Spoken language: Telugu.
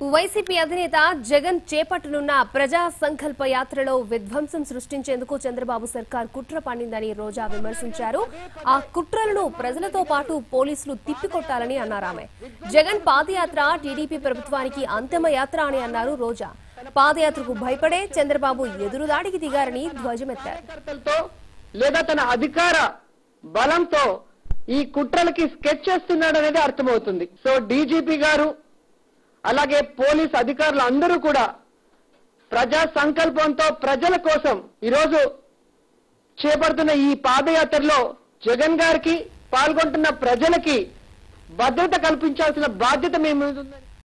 వైసీపీ అధినేత జగన్ చేపట్టనున్న ప్రజా సంకల్ప యాత్రలో విధ్వంసం సృష్టించేందుకు చంద్రబాబు సర్కార్ కుట్ర పండిందని రోజా విమర్శించారు ఆ కుట్రలను ప్రజలతో పాటు పోలీసులు తిప్పికొట్టాలని అన్నారు ఆమె జగన్ పాదయాత్ర టీడీపీ ప్రభుత్వానికి అంతిమ యాత్ర అని అన్నారు రోజా పాదయాత్రకు భయపడే చంద్రబాబు ఎదురుదాడికి దిగారని ధ్వజమెత్తారు కార్యకర్తలతో లేదా తన అధికార బలంతో ఈ కుట్రలకి స్కెచ్ చేస్తున్నాడు అనేది అర్థమవుతుంది సో డీజీపీ గారు అలాగే పోలీస్ అధికారులు అందరూ కూడా ప్రజా సంకల్పంతో ప్రజల కోసం ఈరోజు చేపడుతున్న ఈ పాదయాత్రలో జగన్ గారికి పాల్గొంటున్న ప్రజలకి భద్రత కల్పించాల్సిన బాధ్యత మేము ఉందని